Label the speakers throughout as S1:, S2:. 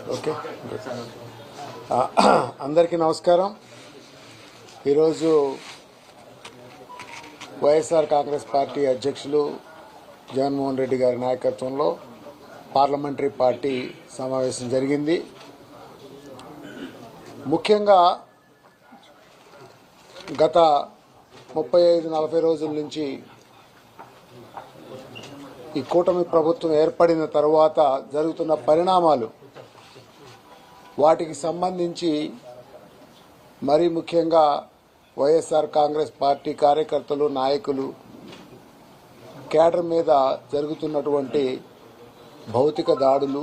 S1: Okay ఆ, అందరికీ నమస్కారం ఈరోజు వైఎస్ఆర్ కాంగ్రెస్ పార్టీ అధ్యక్షులు జగన్మోహన్ రెడ్డి గారి నాయకత్వంలో పార్లమెంటరీ పార్టీ సమావేశం జరిగింది ముఖ్యంగా గత ముప్పై ఐదు నలభై రోజుల నుంచి ఈ కూటమి ప్రభుత్వం ఏర్పడిన తర్వాత జరుగుతున్న పరిణామాలు వాటికి సంబంధించి మరీ ముఖ్యంగా వైఎస్ఆర్ కాంగ్రెస్ పార్టీ కార్యకర్తలు నాయకులు కేడర్ మీద జరుగుతున్నటువంటి భౌతిక దాడులు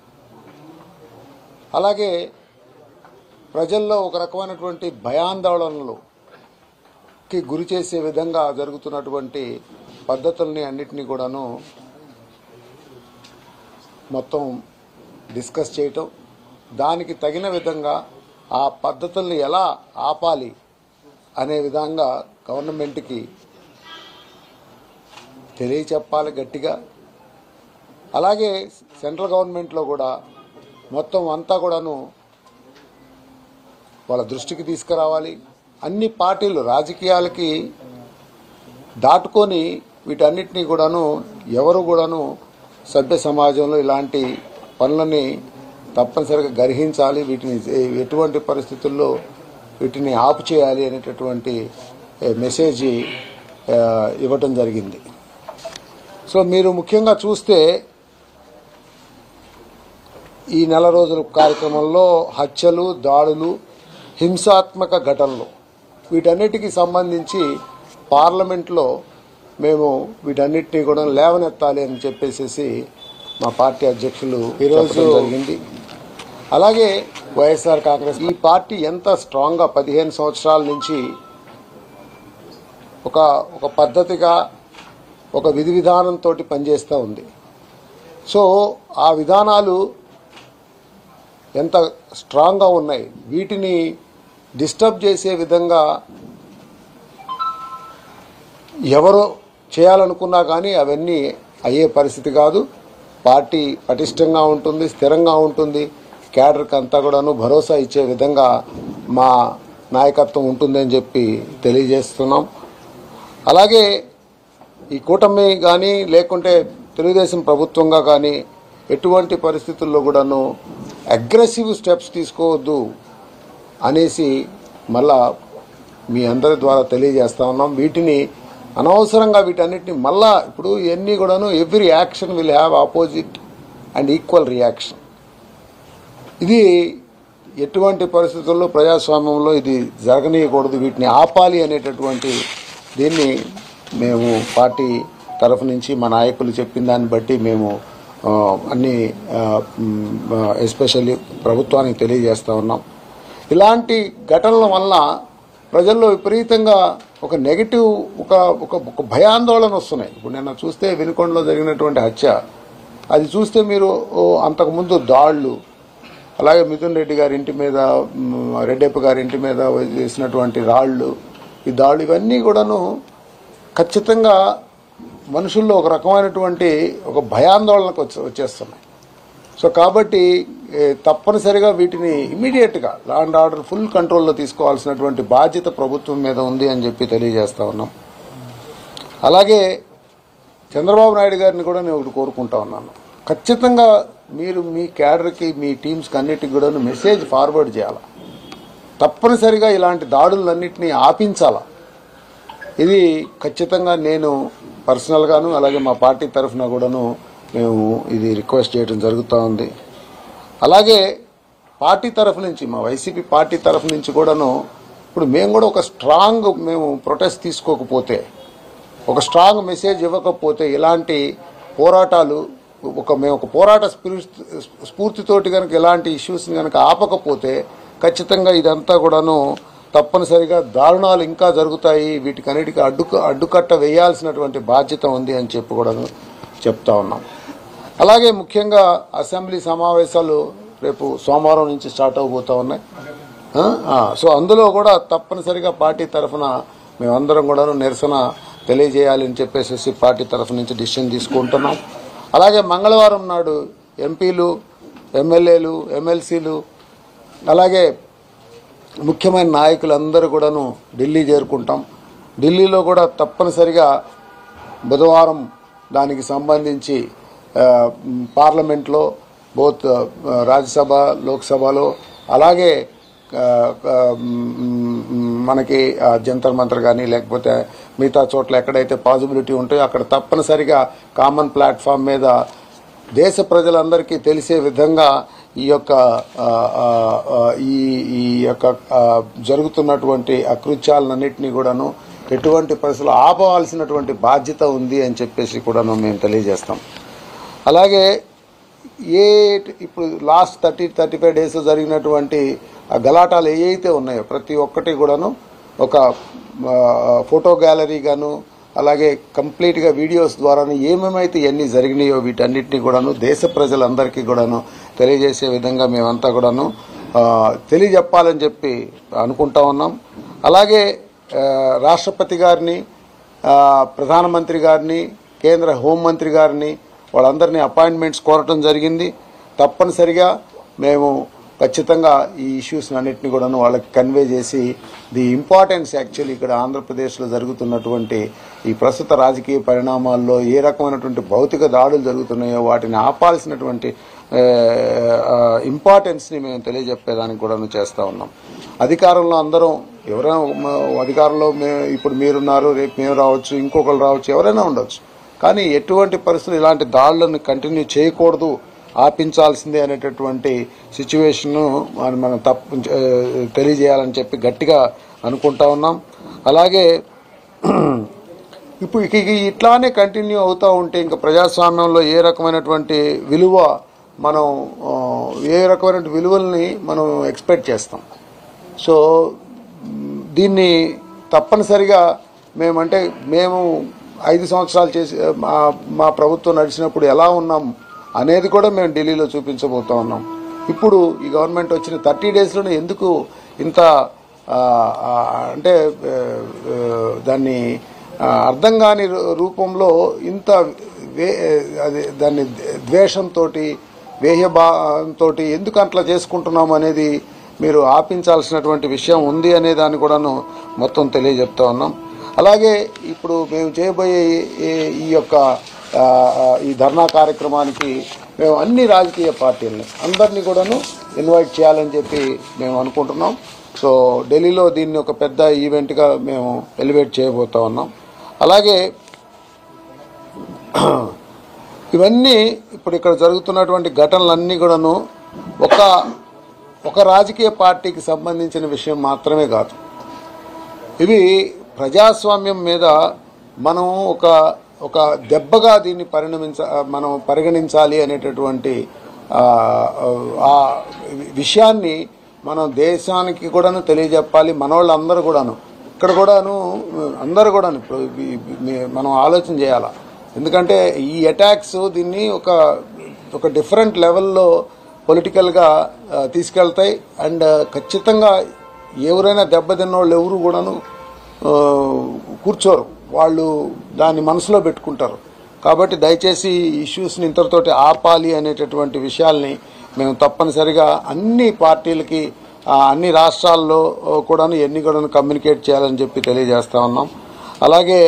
S1: అలాగే ప్రజల్లో ఒక రకమైనటువంటి భయాందోళనలుకి గురి చేసే విధంగా జరుగుతున్నటువంటి పద్ధతుల్ని అన్నిటినీ కూడాను మొత్తం డిస్కస్ చేయటం దానికి తగిన విధంగా ఆ పద్ధతుల్ని ఎలా ఆపాలి అనే విధంగా గవర్నమెంట్కి తెలియచెప్పాలి గట్టిగా అలాగే సెంట్రల్ గవర్నమెంట్లో కూడా మొత్తం అంతా కూడాను వాళ్ళ దృష్టికి తీసుకురావాలి అన్ని పార్టీలు రాజకీయాలకి దాటుకొని వీటన్నిటినీ కూడాను ఎవరు కూడాను సభ్య సమాజంలో ఇలాంటి పనులని తప్పనిసరిగా గ్రహించాలి వీటిని ఏ- ఎటువంటి పరిస్థితుల్లో వీటిని ఆపు చేయాలి అనేటటువంటి ఏ, మెసేజ్ ఆ, ఇవ్వటం జరిగింది సో మీరు ముఖ్యంగా చూస్తే ఈ నెల రోజుల కార్యక్రమంలో హత్యలు దాడులు హింసాత్మక ఘటనలు వీటన్నిటికీ సంబంధించి పార్లమెంట్లో మేము వీటన్నిటినీ కూడా లేవనెత్తాలి అని చెప్పేసి మా పార్టీ అధ్యక్షులు ఈరోజు జరిగింది అలాగే వైఎస్ఆర్ కాంగ్రెస్ ఈ పార్టీ ఎంత స్ట్రాంగ్గా పదిహేను సంవత్సరాల నుంచి ఒక ఒక పద్ధతిగా ఒక విధి విధానంతో పనిచేస్తూ ఉంది సో ఆ విధానాలు ఎంత స్ట్రాంగ్గా ఉన్నాయి వీటిని డిస్టర్బ్ చేసే విధంగా ఎవరు చేయాలనుకున్నా కానీ అవన్నీ అయ్యే పరిస్థితి కాదు పార్టీ పటిష్టంగా ఉంటుంది స్థిరంగా ఉంటుంది క్యాడర్కి అంతా కూడాను భరోసా ఇచ్చే విధంగా మా నాయకత్వం ఉంటుందని చెప్పి తెలియజేస్తున్నాం అలాగే ఈ కూటమి కానీ లేకుంటే తెలుగుదేశం ప్రభుత్వంగా కానీ ఎటువంటి పరిస్థితుల్లో కూడాను అగ్రెసివ్ స్టెప్స్ తీసుకోవద్దు అనేసి మళ్ళా మీ అందరి ద్వారా తెలియజేస్తా ఉన్నాం వీటిని అనవసరంగా వీటన్నిటిని మళ్ళా ఇప్పుడు ఇవన్నీ కూడాను every action will have opposite and equal reaction ఇది ఎటువంటి పరిస్థితుల్లో ప్రజాస్వామ్యంలో ఇది జరగనీయకూడదు వీటిని ఆపాలి అనేటటువంటి దీన్ని మేము పార్టీ తరఫు నుంచి మా నాయకులు చెప్పిన దాన్ని బట్టి మేము ఆ, అన్ని ఎస్పెషల్లీ ప్రభుత్వానికి తెలియజేస్తా ఉన్నాం ఇలాంటి ఘటనల వల్ల ప్రజల్లో విపరీతంగా ఒక నెగిటివ్ ఒక ఒక ఒక భయాందోళన వస్తున్నాయి ఇప్పుడు నిన్న చూస్తే వినుకొండలో జరిగినటువంటి హత్య అది చూస్తే మీరు ఓ, అంతకుముందు దాళ్ళు అలాగే మిథున్ రెడ్డి గారి ఇంటి మీద మ్, రెడ్డప్ప గారి ఇంటి మీద వేసినటువంటి రాళ్ళు ఈ దాళ్ళు ఇవన్నీ కూడాను ఖచ్చితంగా మనుషుల్లో ఒక రకమైనటువంటి ఒక భయాందోళనకు వచ్చే వచ్చేస్తున్నాయి సో కాబట్టి ఏ, తప్పనిసరిగా వీటిని ఇమీడియట్గా లా అండ్ ఆర్డర్ ఫుల్ కంట్రోల్లో తీసుకోవాల్సినటువంటి బాధ్యత ప్రభుత్వం మీద ఉంది అని చెప్పి తెలియజేస్తా ఉన్నాం అలాగే చంద్రబాబు నాయుడు గారిని కూడా నేను ఒకటి కోరుకుంటా ఉన్నాను ఖచ్చితంగా మీరు మీ క్యాడర్కి మీ టీమ్స్కి అన్నిటికి కూడా మెసేజ్ ఫార్వర్డ్ చేయాలి తప్పనిసరిగా ఇలాంటి దాడులన్నింటినీ ఆపించాలా ఇది ఖచ్చితంగా నేను పర్సనల్గాను అలాగే మా పార్టీ తరఫున కూడాను మేము ఇది రిక్వెస్ట్ చేయడం జరుగుతూ ఉంది అలాగే పార్టీ తరఫు నుంచి మా వైసీపీ పార్టీ తరఫు నుంచి కూడాను ఇప్పుడు మేము కూడా ఒక స్ట్రాంగ్ మేము ప్రొటెస్ట్ తీసుకోకపోతే ఒక స్ట్రాంగ్ మెసేజ్ ఇవ్వకపోతే ఇలాంటి పోరాటాలు ఒక మేము ఒక పోరాట స్పిరిట్ స్ఫూర్తితోటి కనుక ఇలాంటి ఇష్యూస్ని కనుక ఆపకపోతే ఖచ్చితంగా ఇదంతా కూడాను తప్పనిసరిగా దారుణాలు ఇంకా జరుగుతాయి వీటికన్నిటికీ అడ్డుక అడ్డుకట్ట వేయాల్సినటువంటి బాధ్యత ఉంది అని చెప్పి కూడాను చెప్తా ఉన్నాం అలాగే ముఖ్యంగా అసెంబ్లీ సమావేశాలు రేపు సోమవారం నుంచి స్టార్ట్ అవబోతా ఉన్నాయి ఆ, ఆ, సో అందులో కూడా తప్పనిసరిగా పార్టీ తరఫున మేమందరం కూడా నిరసన తెలియజేయాలి అని చెప్పేసి పార్టీ తరఫు నుంచి డిసిషన్ తీసుకుంటున్నాం అలాగే మంగళవారం నాడు ఎంపీలు ఎమ్మెల్యేలు ఎమ్మెల్సీలు అలాగే ముఖ్యమైన నాయకులందరూ కూడాను ఢిల్లీ చేరుకుంటాం ఢిల్లీలో కూడా తప్పనిసరిగా బుధవారం దానికి సంబంధించి ఆ, మ్, పార్లమెంట్లో బోత్ ఆ, రాజ్యసభ లోక్సభలో అలాగే ఆ, ఆ, మ్, మ్, మనకి ఆ, జంతర్ మంతర్ కానీ లేకపోతే మిగతా చోట్ల ఎక్కడైతే పాసిబిలిటీ ఉంటాయో అక్కడ తప్పనిసరిగా కామన్ ప్లాట్ఫామ్ మీద దేశ ప్రజలందరికీ తెలిసే విధంగా ఈ యొక్క ఆ, ఆ, ఆ, ఈ ఈ యొక్క ఆ, జరుగుతున్నటువంటి అకృత్యాలన్నింటినీ కూడాను ఎటువంటి పరిస్థితులు ఆపవలసినటువంటి బాధ్యత ఉంది అని చెప్పేసి కూడాను మేము తెలియజేస్తాం అలాగే ఏ ఇప్పుడు last thirty thirty five days జరిగినటువంటి ఆ గలాటాలు ఏ అయితే ఉన్నాయో ప్రతి ఒక్కటి కూడాను ఒక ఆ, ఫోటో గ్యాలరీ గాను అలాగే కంప్లీట్గా వీడియోస్ ద్వారాను ఏమేమైతే ఇవన్నీ జరిగినాయో వీటన్నిటిని కూడాను దేశ ప్రజలందరికీ కూడాను తెలియజేసే విధంగా మేమంతా కూడాను ఆ, తెలియజెప్పాలని చెప్పి అనుకుంటా ఉన్నాం అలాగే ఆ, రాష్ట్రపతి గారిని ఆ, ప్రధానమంత్రి గారిని కేంద్ర హోంమంత్రి గారిని వాళ్ళందరినీ అపాయింట్మెంట్స్ కోరటం జరిగింది తప్పనిసరిగా మేము ఖచ్చితంగా ఈ ఇష్యూస్ అన్నింటినీ కూడాను వాళ్ళకి కన్వే చేసి ది ఇంపార్టెన్స్ యాక్చువల్లీ ఇక్కడ ఆంధ్రప్రదేశ్లో జరుగుతున్నటువంటి ఈ ప్రస్తుత రాజకీయ పరిణామాల్లో ఏ రకమైనటువంటి భౌతిక దాడులు జరుగుతున్నాయో వాటిని ఆపాల్సినటువంటి ఇంపార్టెన్స్ని మేము తెలియజెప్పేదానికి కూడాను చేస్తూ ఉన్నాం అధికారంలో అందరం ఎవరైనా మ- అధికారంలో మే ఇప్పుడు మీరున్నారు రేపు మేము రావచ్చు ఇంకొకరు రావచ్చు ఎవరైనా ఉండొచ్చు కానీ ఎటువంటి పరిస్థితులు ఇలాంటి దాడులను కంటిన్యూ చేయకూడదు ఆపించాల్సిందే అనేటటువంటి సిచ్యువేషన్ను మనం మనం తప్పు ఆ, తెలియజేయాలని చెప్పి గట్టిగా అనుకుంటా ఉన్నాం అలాగే ఇప్పుడు ఇక ఇక ఇట్లానే కంటిన్యూ అవుతూ ఉంటే ఇంకా ప్రజాస్వామ్యంలో ఏ రకమైనటువంటి విలువ మనం ఆ, ఏ రకమైన విలువల్ని మనం ఎక్స్పెక్ట్ చేస్తాం సో మ్, దీన్ని తప్పనిసరిగా మేమంటే మేము ఐదు సంవత్సరాలు చేసి మా మా ప్రభుత్వం నడిచినప్పుడు ఎలా ఉన్నాం అనేది కూడా మేము ఢిల్లీలో చూపించబోతా ఉన్నాం ఇప్పుడు ఈ గవర్నమెంట్ వచ్చిన థర్టీ డేస్లోనే ఎందుకు ఇంత ఆ, ఆ, అంటే ఆ, ఆ, దాన్ని ఆ, అర్థం కాని రూ- రూపంలో ఇంత వే అది దాన్ని ద్వేషంతో వేహ్యభావంతో ఎందుకు అట్లా చేసుకుంటున్నాం అనేది మీరు ఆపించాల్సినటువంటి విషయం ఉంది అనే దాన్ని కూడాను మొత్తం తెలియజెప్తా ఉన్నాం అలాగే ఇప్పుడు మేము చేయబోయే ఈ- ఈ యొక్క ఆ, ఆ, ఈ ధర్నా కార్యక్రమానికి మేము అన్ని రాజకీయ పార్టీలని అందరినీ కూడాను ఇన్వైట్ చేయాలని చెప్పి మేము అనుకుంటున్నాం సో ఢిల్లీలో దీన్ని ఒక పెద్ద ఈవెంట్గా మేము ఎలివేట్ చేయబోతా ఉన్నాం అలాగే ఇవన్నీ ఇప్పుడు ఇక్కడ జరుగుతున్నటువంటి ఘటనలన్నీ కూడాను ఒక ఒక రాజకీయ పార్టీకి సంబంధించిన విషయం మాత్రమే కాదు ఇవి ప్రజాస్వామ్యం మీద మనం ఒక ఒక దెబ్బగా దీన్ని పరిణమించ మనం పరిగణించాలి అనేటటువంటి ఆ, ఆ విషయాన్ని మనం దేశానికి కూడాను తెలియజెప్పాలి మనోళ్ళందరూ కూడాను ఇక్కడ కూడాను అందరూ కూడాను ఇప్పుడు ఈ- ఈ- మనం ఆలోచన చేయాలా ఎందుకంటే ఈ అటాక్స్ దీన్ని ఒక ఒక డిఫరెంట్ లెవెల్లో పొలిటికల్గా ఆ, తీసుకెళ్తాయి అండ్ ఖచ్చితంగా ఎవరైనా దెబ్బతిన్న వాళ్ళు ఎవరు కూడాను ఆ, కూర్చోరు వాళ్ళు దాన్ని మనసులో పెట్టుకుంటారు కాబట్టి దయచేసి ఈ ఇష్యూస్ని ఇంతటితోటి ఆపాలి అనేటటువంటి విషయాల్ని మేము తప్పనిసరిగా అన్ని పార్టీలకి ఆ, అన్ని రాష్ట్రాల్లో కూడాను ఎన్ని కూడాను కమ్యూనికేట్ చేయాలని చెప్పి తెలియజేస్తా ఉన్నాం అలాగే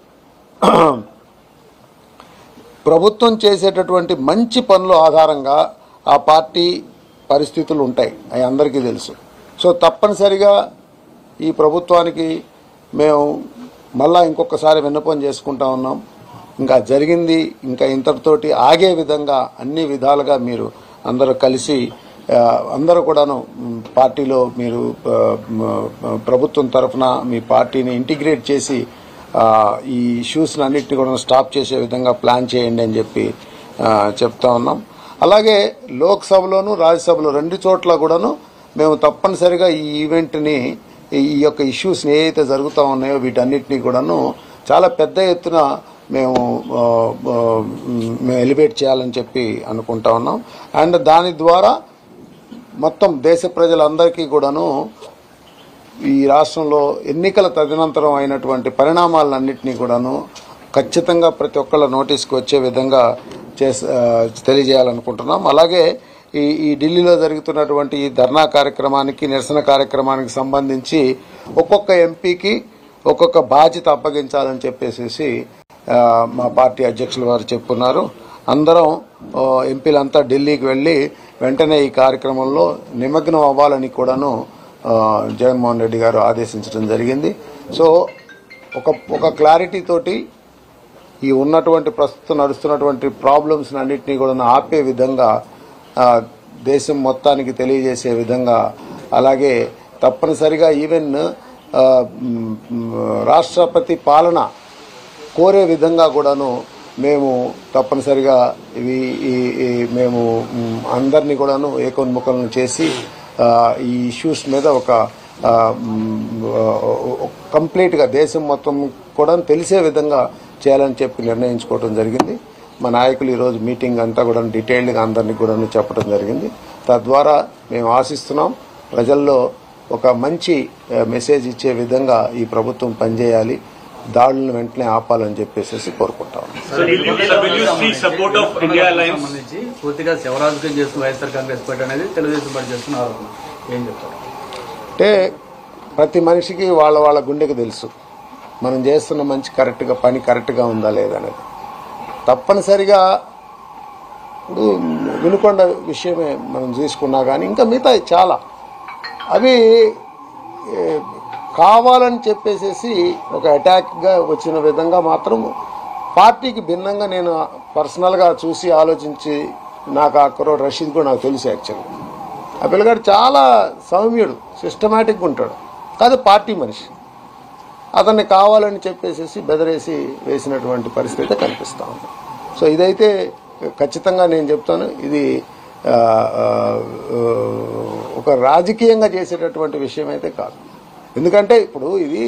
S1: ప్రభుత్వం చేసేటటువంటి మంచి పనుల ఆధారంగా ఆ పార్టీ పరిస్థితులు ఉంటాయి అవి అందరికీ తెలుసు సో తప్పనిసరిగా ఈ ప్రభుత్వానికి మేము మళ్ళా ఇంకొకసారి విన్నపం చేసుకుంటా ఉన్నాం ఇంకా జరిగింది ఇంకా ఇంతటితోటి ఆగే విధంగా అన్ని విధాలుగా మీరు అందరూ కలిసి ఆ, అందరూ కూడాను మ్, పార్టీలో మీరు ఆ, మ్, ప్రభుత్వం తరఫున మీ పార్టీని ఇంటిగ్రేట్ చేసి ఆ, ఈ ఇష్యూస్ని అన్నింటినీ కూడా స్టాప్ చేసే విధంగా ప్లాన్ చేయండి అని చెప్పి ఆ, చెప్తా ఉన్నాం అలాగే లోక్సభలోను రాజ్యసభలో రెండు చోట్ల కూడాను మేము తప్పనిసరిగా ఈ ఈవెంట్ని ఈ యొక్క ఇష్యూస్ని ఏవైతే జరుగుతూ ఉన్నాయో వీటన్నిటినీ కూడాను చాలా పెద్ద ఎత్తున మేము ఆ, ఆ, మేము ఎలివేట్ చేయాలని చెప్పి అనుకుంటా ఉన్నాం అండ్ దాని ద్వారా మొత్తం దేశ ప్రజలందరికీ కూడాను ఈ రాష్ట్రంలో ఎన్నికల తదనంతరం అయినటువంటి పరిణామాలన్నింటినీ కూడాను ఖచ్చితంగా ప్రతి ఒక్కళ్ళ నోటీస్కి వచ్చే విధంగా చేస ఆ, తెలియజేయాలనుకుంటున్నాం అలాగే ఈ ఈ ఢిల్లీలో జరుగుతున్నటువంటి ఈ ధర్నా కార్యక్రమానికి నిరసన కార్యక్రమానికి సంబంధించి ఒక్కొక్క ఎంపీకి ఒక్కొక్క బాధ్యత అప్పగించాలని చెప్పేసి ఆ, మా పార్టీ అధ్యక్షుల వారు చెప్పున్నారు అందరం ఆ, ఎంపీలంతా ఢిల్లీకి వెళ్ళి వెంటనే ఈ కార్యక్రమంలో నిమగ్నం అవ్వాలని కూడాను ఆ, జగన్మోహన్ రెడ్డి గారు ఆదేశించడం జరిగింది సో ఒక ఒక క్లారిటీ తోటి ఈ ఉన్నటువంటి ప్రస్తుతం నడుస్తున్నటువంటి ప్రాబ్లమ్స్ అన్నింటినీ కూడా ఆపే విధంగా ఆ, దేశం మొత్తానికి తెలియజేసే విధంగా అలాగే తప్పనిసరిగా ఈవెన్ ఆ, మ్, మ్, రాష్ట్రపతి పాలన కోరే విధంగా కూడాను మేము తప్పనిసరిగా ఇవి ఈ ఈ మేము మ్, అందరినీ కూడాను ఏకోన్ముఖలను చేసి ఆ, ఈ ఇష్యూస్ మీద ఒక ఆ, మ్, ఆ, కంప్లీట్గా దేశం మొత్తం కూడా తెలిసే విధంగా చేయాలని చెప్పి నిర్ణయించుకోవడం జరిగింది మా నాయకులు ఈరోజు మీటింగ్ అంతా కూడా డీటెయిల్డ్గా అందరినీ కూడా చెప్పడం జరిగింది తద్వారా మేము ఆశిస్తున్నాం ప్రజల్లో ఒక మంచి ఆ, మెసేజ్ ఇచ్చే విధంగా ఈ ప్రభుత్వం పనిచేయాలి దాడులను వెంటనే ఆపాలని చెప్పేసి కోరుకుంటాం
S2: Sir, will you, sir, will you seek support of India Alliance?
S3: సంబంధించి పూర్తిగా శివరాజకీయం చేస్తున్న వైఎస్ఆర్ కాంగ్రెస్ పార్టీ అనేది తెలుగుదేశం పార్టీ చేస్తున్న ఆరోపణ ఏం చెప్తారు
S1: అంటే ప్రతి మనిషికి వాళ్ళ వాళ్ళ గుండెకి తెలుసు మనం చేస్తున్న మంచి కరెక్ట్గా పని కరెక్ట్గా ఉందా లేదనేది తప్పనిసరిగా ఇప్పుడు వినుకొండ విషయమే మనం తీసుకున్నా కానీ ఇంకా మిగతా చాలా అవి ఏ, కావాలని చెప్పేసేసి ఒక అటాక్గా వచ్చిన విధంగా మాత్రం పార్టీకి భిన్నంగా నేను పర్సనల్గా చూసి ఆలోచించి నాకు ఆ కుర్రోడు రషీద్ కూడా నాకు తెలుసు యాక్చువల్గా ఆ పిల్లగాడు చాలా సౌమ్యుడు సిస్టమేటిక్గా ఉంటాడు కాదు పార్టీ మనిషి అతన్ని కావాలని చెప్పేసి బెదరేసి వేసినటువంటి పరిస్థితి అయితే కనిపిస్తా ఉంది సో ఇదైతే ఖచ్చితంగా నేను చెప్తాను ఇది ఆ, ఆ, ఆ, ఒక రాజకీయంగా చేసేటటువంటి విషయం అయితే కాదు ఎందుకంటే ఇప్పుడు ఇది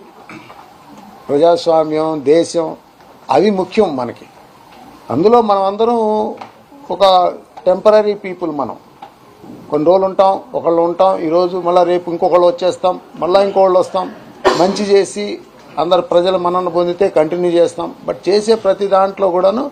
S1: ప్రజాస్వామ్యం దేశం అవి ముఖ్యం మనకి అందులో మనం అందరం ఒక టెంపరీ పీపుల్ మనం కొన్ని రోజులు ఉంటాం ఒకళ్ళు ఉంటాం ఈరోజు మళ్ళీ రేపు ఇంకొకళ్ళు వచ్చేస్తాం మళ్ళీ ఇంకొకళ్ళు వస్తాం మంచి చేసి అందరు ప్రజల మనను పొందితే కంటిన్యూ చేస్తాం బట్ చేసే ప్రతి దాంట్లో కూడాను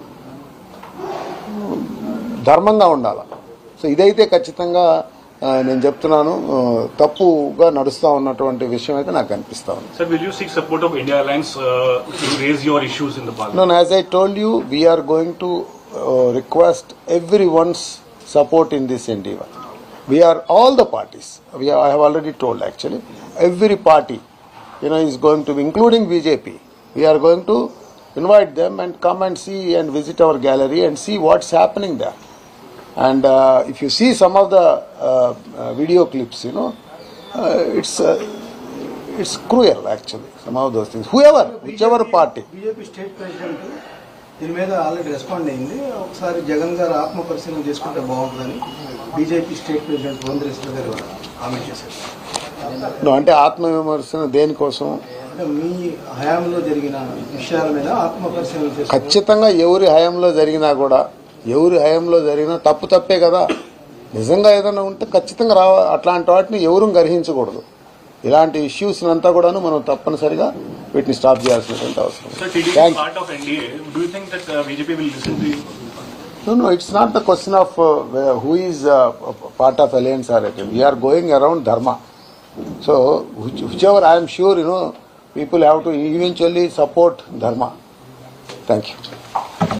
S1: ధర్మంగా ఉండాలి సో ఇదైతే ఖచ్చితంగా ఆ, నేను చెప్తున్నాను ఆ, తప్పుగా నడుస్తూ ఉన్నటువంటి విషయం అయితే నాకు అనిపిస్తా ఉంది
S2: Sir, will you seek support of India Alliance uh, to raise your issues in the parliament?
S1: No, no, as I told you, we are going to uh, request everyone's support in this endeavor. We are all the parties. We are, I have already told actually. Every party, you know, is going to be, including BJP. We are going to invite them and come and see and visit our gallery and see what's happening there. And uh, if you see some of the uh, uh, video clips, you know, uh, it's uh, it's cruel actually. Some of those things. Whoever, whichever party.
S4: BJP state president దీని మీద already respond అయింది ఒకసారి జగన్ గారు ఆత్మ పరిశీలన చేసుకుంటే బాగుంటుందని BJP state president Purandeswari గారు కామెంట్ చేశారు
S1: నువ్వు అంటే ఆత్మవిమర్శన దేనికోసం
S4: అంటే మీ హయాంలో జరిగిన విషయాల మీద ఆత్మ పరిశీలన చేసుకుంటే
S1: ఖచ్చితంగా ఎవరి హయాంలో జరిగినా కూడా ఎవరి హయాంలో జరిగినా తప్పు తప్పే కదా నిజంగా ఏదైనా ఉంటే ఖచ్చితంగా రావ అట్లాంటి వాటిని ఎవరూ గ్రహించకూడదు ఇలాంటి ఇష్యూస్ అంతా కూడాను మనం తప్పనిసరిగా వీటిని స్టాప్ చేయాల్సినటువంటి అవసరం
S2: Sir, TDP is
S1: Thank you.
S2: part of NDA. Do you think that uh, BJP will listen to you?
S1: No, no, it's not the question of uh, where- who is uh, part of alliance or anything. We are going around dharma. So, which, whichever I am sure, you know, people have to eventually support dharma. Thank you.